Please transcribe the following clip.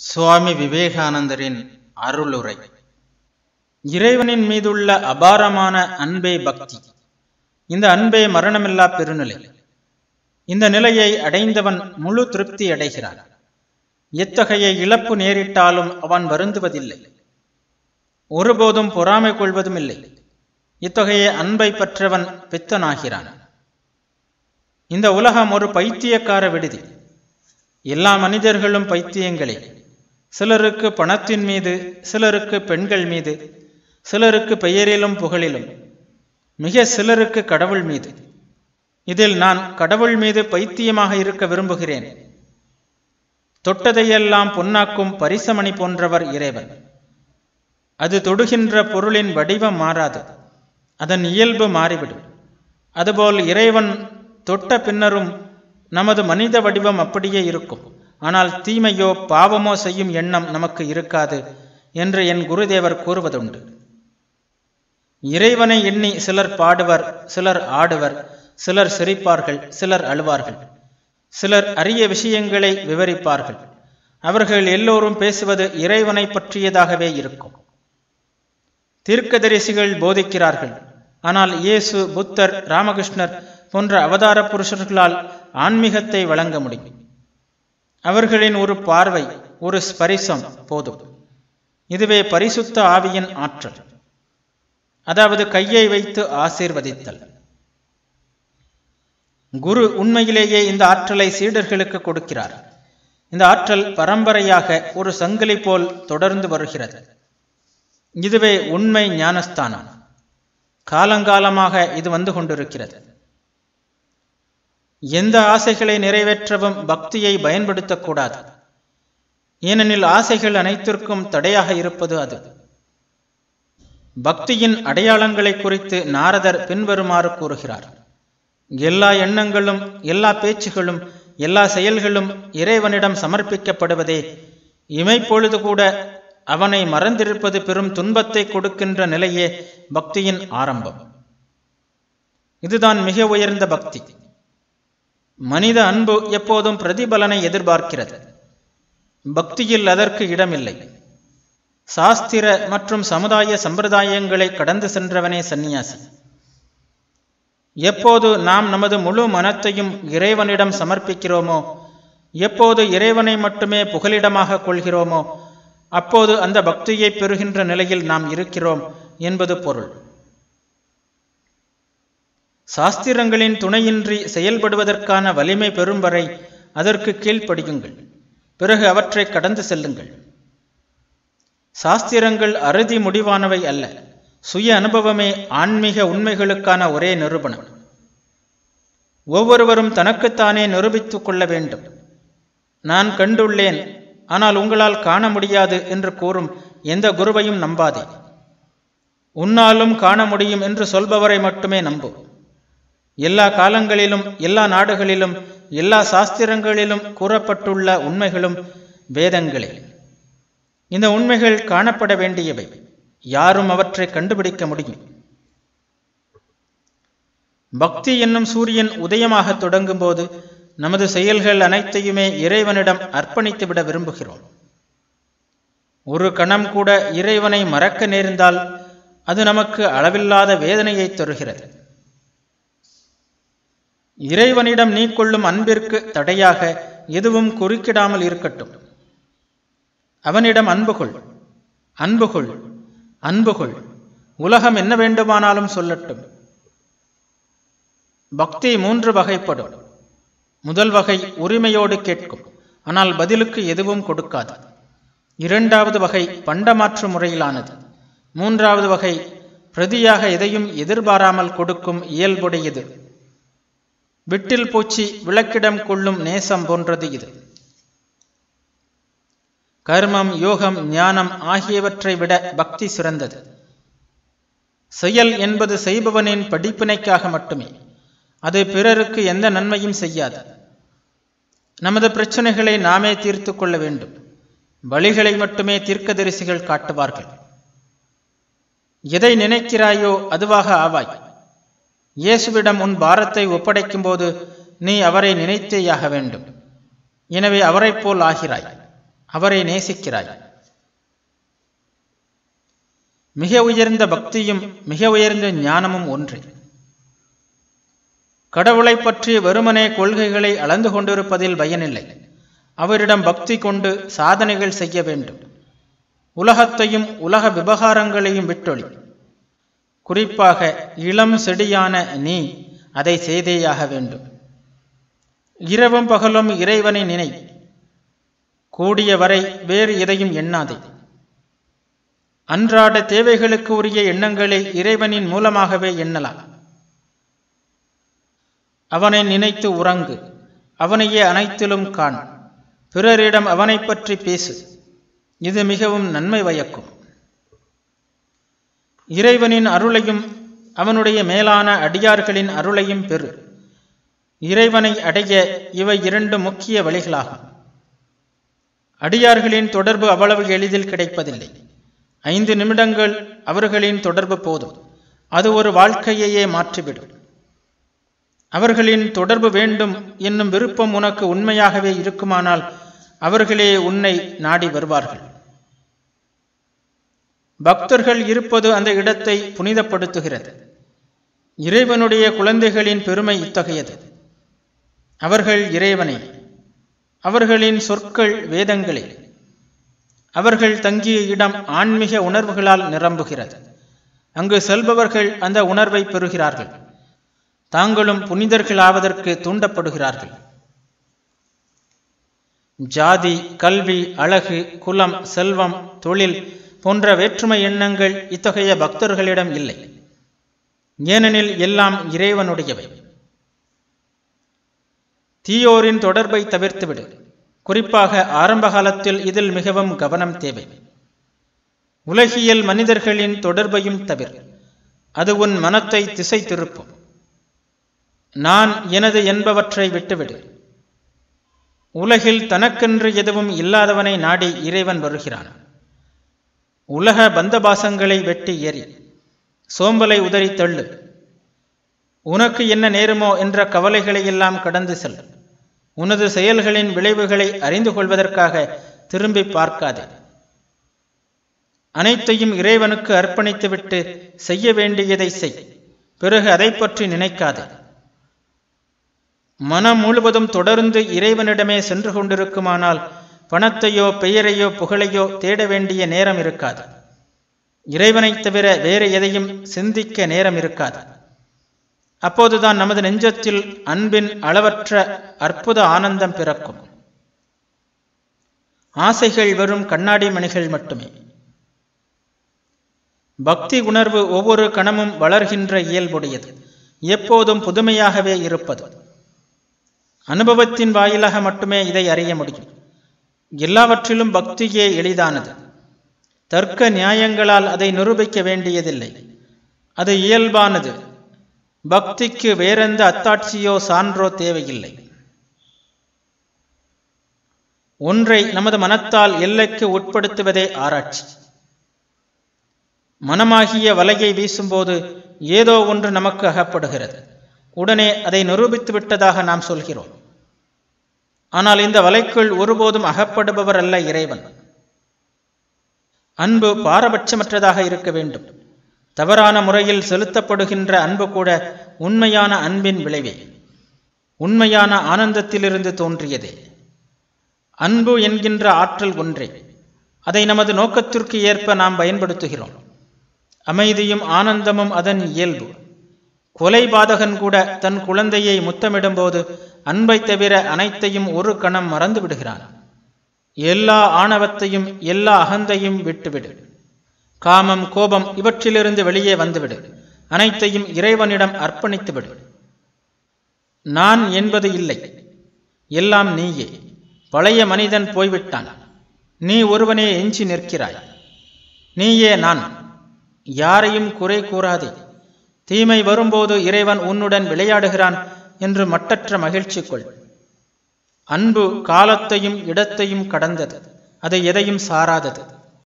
சுவாமி விவேகானந்தரின் அருளுரை இறைவனின் மீதுள்ள அபாரமான அன்பே பக்தி இந்த அன்பே மரணமில்லா பெருநிலை இந்த நிலையை அடைந்தவன் முழு திருப்தி அடைகிறான் எத்தகைய இழப்பு நேரிட்டாலும் அவன் வருந்துவதில்லை ஒருபோதும் பொறாமை கொள்வதும் இல்லை இத்தகைய அன்பை பெற்றவன் பித்தனாகிறான் இந்த உலகம் ஒரு பைத்தியக்கார விடுதி எல்லா மனிதர்களும் பைத்தியங்களே சிலருக்கு பணத்தின் மீது சிலருக்கு பெண்கள் மீது சிலருக்கு பெயரிலும் புகழிலும் மிக சிலருக்கு கடவுள் மீது இதில் நான் கடவுள் மீது பைத்தியமாக இருக்க விரும்புகிறேன் தொட்டதையெல்லாம் பொன்னாக்கும் பரிசமணி போன்றவர் இறைவன் அது தொடுகின்ற பொருளின் வடிவம் மாறாது அதன் இயல்பு மாறிவிடும் அதுபோல் இறைவன் தொட்ட பின்னரும் நமது மனித வடிவம் அப்படியே இருக்கும் ஆனால் தீமையோ பாவமோ செய்யும் எண்ணம் நமக்கு இருக்காது என்று என் குருதேவர் கூறுவதுண்டு இறைவனை எண்ணி சிலர் பாடுவர் சிலர் ஆடுவர் சிலர் சிரிப்பார்கள் சிலர் அழுவார்கள் சிலர் அரிய விஷயங்களை விவரிப்பார்கள் அவர்கள் எல்லோரும் பேசுவது இறைவனை பற்றியதாகவே இருக்கும் தீர்க்கதரிசிகள் போதிக்கிறார்கள் ஆனால் இயேசு புத்தர் ராமகிருஷ்ணர் போன்ற அவதார புருஷர்களால் ஆன்மீகத்தை வழங்க முடியும் அவர்களின் ஒரு பார்வை ஒரு ஸ்பரிசம் போதும் இதுவே பரிசுத்த ஆவியின் ஆற்றல் அதாவது கையை வைத்து ஆசீர்வதித்தல் குரு உண்மையிலேயே இந்த ஆற்றலை சீடர்களுக்கு கொடுக்கிறார் இந்த ஆற்றல் பரம்பரையாக ஒரு சங்கிலி போல் தொடர்ந்து வருகிறது இதுவே உண்மை ஞானஸ்தானம் காலங்காலமாக இது வந்து கொண்டிருக்கிறது எந்த ஆசைகளை நிறைவேற்றவும் பக்தியை பயன்படுத்தக்கூடாது ஏனெனில் ஆசைகள் அனைத்திற்கும் தடையாக இருப்பது அது பக்தியின் அடையாளங்களை குறித்து நாரதர் பின்வருமாறு கூறுகிறார் எல்லா எண்ணங்களும் எல்லா பேச்சுகளும் எல்லா செயல்களும் இறைவனிடம் சமர்ப்பிக்கப்படுவதே இமைப்பொழுது கூட அவனை மறந்திருப்பது பெரும் துன்பத்தை கொடுக்கின்ற நிலையே பக்தியின் ஆரம்பம் இதுதான் மிக உயர்ந்த பக்தி மனித அன்பு எப்போதும் பிரதிபலனை எதிர்பார்க்கிறது பக்தியில் அதற்கு இடமில்லை சாஸ்திர மற்றும் சமுதாய சம்பிரதாயங்களை கடந்து சென்றவனே சந்நியாசி எப்போது நாம் நமது முழு மனத்தையும் இறைவனிடம் சமர்ப்பிக்கிறோமோ எப்போது இறைவனை மட்டுமே புகலிடமாக கொள்கிறோமோ அப்போது அந்த பக்தியை பெறுகின்ற நிலையில் நாம் இருக்கிறோம் என்பது பொருள் சாஸ்திரங்களின் துணையின்றி செயல்படுவதற்கான வலிமை பெறும் வரை அதற்கு கீழ்ப்படியுங்கள் பிறகு அவற்றை கடந்து செல்லுங்கள் சாஸ்திரங்கள் அறுதி முடிவானவை அல்ல சுய அனுபவமே ஆன்மீக உண்மைகளுக்கான ஒரே நிரூபணம் ஒவ்வொருவரும் தனக்குத்தானே நிரூபித்துக் கொள்ள வேண்டும் நான் கண்டுள்ளேன் ஆனால் உங்களால் காண முடியாது என்று கூறும் எந்த குருவையும் நம்பாதே உன்னாலும் காண முடியும் என்று சொல்பவரை மட்டுமே நம்பு எல்லா காலங்களிலும் எல்லா நாடுகளிலும் எல்லா சாஸ்திரங்களிலும் கூறப்பட்டுள்ள உண்மைகளும் வேதங்களே இந்த உண்மைகள் காணப்பட வேண்டியவை யாரும் அவற்றை கண்டுபிடிக்க முடியும் பக்தி என்னும் சூரியன் உதயமாக தொடங்கும் போது நமது செயல்கள் அனைத்தையுமே இறைவனிடம் அர்ப்பணித்து விட விரும்புகிறோம் ஒரு கணம் கூட இறைவனை மறக்க நேர்ந்தால் அது நமக்கு அளவில்லாத வேதனையை தருகிறது இறைவனிடம் நீ கொள்ளும் அன்பிற்கு தடையாக எதுவும் குறுக்கிடாமல் இருக்கட்டும் அவனிடம் அன்புகொள் அன்புகொள் அன்புகொள் உலகம் என்ன வேண்டுமானாலும் சொல்லட்டும் பக்தி மூன்று வகைப்படும் முதல் வகை உரிமையோடு கேட்கும் ஆனால் பதிலுக்கு எதுவும் கொடுக்காது இரண்டாவது வகை பண்டமாற்று முறையிலானது மூன்றாவது வகை பிரதியாக எதையும் எதிர்பாராமல் கொடுக்கும் இயல்புடையது விட்டில் பூச்சி விளக்கிடம் கொள்ளும் நேசம் போன்றது இது கர்மம் யோகம் ஞானம் ஆகியவற்றை விட பக்தி சிறந்தது செயல் என்பது செய்பவனின் படிப்பினைக்காக மட்டுமே அது பிறருக்கு எந்த நன்மையும் செய்யாது நமது பிரச்சனைகளை நாமே தீர்த்து கொள்ள வேண்டும் வழிகளை மட்டுமே தீர்க்கதரிசிகள் காட்டுவார்கள் எதை நினைக்கிறாயோ அதுவாக ஆவாய் இயேசுவிடம் உன் பாரத்தை ஒப்படைக்கும் போது நீ அவரை நினைத்தேயாக வேண்டும் எனவே அவரைப் போல் ஆகிறாய் அவரை நேசிக்கிறாய் மிக உயர்ந்த பக்தியும் மிக உயர்ந்த ஞானமும் ஒன்றே கடவுளை பற்றி வெறுமனே கொள்கைகளை அளந்து கொண்டிருப்பதில் பயனில்லை அவரிடம் பக்தி கொண்டு சாதனைகள் செய்ய வேண்டும் உலகத்தையும் உலக விவகாரங்களையும் விட்டொழி குறிப்பாக இளம் செடியான நீ அதை செய்தேயாக வேண்டும் இரவும் பகலும் இறைவனை நினை கூடிய வரை வேறு எதையும் எண்ணாதே அன்றாட தேவைகளுக்கு உரிய எண்ணங்களை இறைவனின் மூலமாகவே எண்ணலாம் அவனை நினைத்து உறங்கு அவனையே அனைத்திலும் காண் பிறரிடம் அவனை பற்றி பேசு இது மிகவும் நன்மை பயக்கும் இறைவனின் அருளையும் அவனுடைய மேலான அடியார்களின் அருளையும் பெறு இறைவனை அடைய இவை இரண்டு முக்கிய வழிகளாகும் அடியார்களின் தொடர்பு அவ்வளவு எளிதில் கிடைப்பதில்லை ஐந்து நிமிடங்கள் அவர்களின் தொடர்பு போதும் அது ஒரு வாழ்க்கையையே மாற்றிவிடும் அவர்களின் தொடர்பு வேண்டும் என்னும் விருப்பம் உனக்கு உண்மையாகவே இருக்குமானால் அவர்களே உன்னை நாடி வருவார்கள் பக்தர்கள் இருப்பது அந்த இடத்தை புனிதப்படுத்துகிறது இறைவனுடைய குழந்தைகளின் பெருமை இத்தகையது அவர்கள் இறைவனை அவர்களின் சொற்கள் வேதங்களே அவர்கள் தங்கிய இடம் ஆன்மீக உணர்வுகளால் நிரம்புகிறது அங்கு செல்பவர்கள் அந்த உணர்வை பெறுகிறார்கள் தாங்களும் புனிதர்களாவதற்கு தூண்டப்படுகிறார்கள் ஜாதி கல்வி அழகு குலம் செல்வம் தொழில் போன்ற வேற்றுமை எண்ணங்கள் இத்தகைய பக்தர்களிடம் இல்லை ஏனெனில் எல்லாம் இறைவனுடையவை தீயோரின் தொடர்பை தவிர்த்துவிடு குறிப்பாக ஆரம்ப காலத்தில் இதில் மிகவும் கவனம் தேவை உலகியல் மனிதர்களின் தொடர்பையும் தவிர அது உன் மனத்தை திசை திருப்பும் நான் எனது என்பவற்றை விட்டுவிடு உலகில் தனக்கென்று எதுவும் இல்லாதவனை நாடி இறைவன் வருகிறான் உலக பந்தபாசங்களை வெட்டி எறி சோம்பலை உதறி தள்ளு உனக்கு என்ன நேருமோ என்ற கவலைகளை எல்லாம் கடந்து செல் உனது செயல்களின் விளைவுகளை அறிந்து கொள்வதற்காக திரும்பி பார்க்காதே அனைத்தையும் இறைவனுக்கு அர்ப்பணித்துவிட்டு செய்ய வேண்டியதை செய் பிறகு அதை பற்றி நினைக்காதே மனம் முழுவதும் தொடர்ந்து இறைவனிடமே சென்று கொண்டிருக்குமானால் பணத்தையோ பெயரையோ புகழையோ தேட வேண்டிய நேரம் இருக்காது இறைவனைத் தவிர வேறு எதையும் சிந்திக்க நேரம் இருக்காது அப்போதுதான் நமது நெஞ்சத்தில் அன்பின் அளவற்ற அற்புத ஆனந்தம் பிறக்கும் ஆசைகள் வெறும் கண்ணாடி மணிகள் மட்டுமே பக்தி உணர்வு ஒவ்வொரு கணமும் வளர்கின்ற இயல்புடையது எப்போதும் புதுமையாகவே இருப்பது அனுபவத்தின் வாயிலாக மட்டுமே இதை அறிய முடியும் எல்லாவற்றிலும் பக்தியே எளிதானது தர்க்க நியாயங்களால் அதை நிரூபிக்க வேண்டியதில்லை அது இயல்பானது பக்திக்கு வேறெந்த அத்தாட்சியோ சான்றோ தேவையில்லை ஒன்றை நமது மனத்தால் எல்லைக்கு உட்படுத்துவதே ஆராய்ச்சி மனமாகிய வலையை வீசும்போது ஏதோ ஒன்று நமக்கு அகப்படுகிறது உடனே அதை நிரூபித்து விட்டதாக நாம் சொல்கிறோம் ஆனால் இந்த வலைக்குள் ஒருபோதும் அகப்படுபவர் அல்ல இறைவன் அன்பு பாரபட்சமற்றதாக இருக்க வேண்டும் தவறான முறையில் செலுத்தப்படுகின்ற அன்பு கூட உண்மையான அன்பின் விளைவே உண்மையான ஆனந்தத்திலிருந்து தோன்றியதே அன்பு என்கின்ற ஆற்றல் ஒன்றே அதை நமது நோக்கத்திற்கு ஏற்ப நாம் பயன்படுத்துகிறோம் அமைதியும் ஆனந்தமும் அதன் இயல்பு கொலை பாதகன் கூட தன் குழந்தையை முத்தமிடும்போது அன்பை தவிர அனைத்தையும் ஒரு கணம் மறந்து விடுகிறான் எல்லா ஆணவத்தையும் எல்லா அகந்தையும் விட்டுவிடு காமம் கோபம் இவற்றிலிருந்து வெளியே வந்துவிடு அனைத்தையும் இறைவனிடம் அர்ப்பணித்துவிடு நான் என்பது இல்லை எல்லாம் நீயே பழைய மனிதன் போய்விட்டான் நீ ஒருவனே எஞ்சி நிற்கிறாய் நீயே நான் யாரையும் குறை கூறாதே தீமை வரும்போது இறைவன் உன்னுடன் விளையாடுகிறான் என்று மட்டற்ற மகிழ்ச்சி கொள் அன்பு காலத்தையும் இடத்தையும் கடந்தது அது எதையும் சாராதது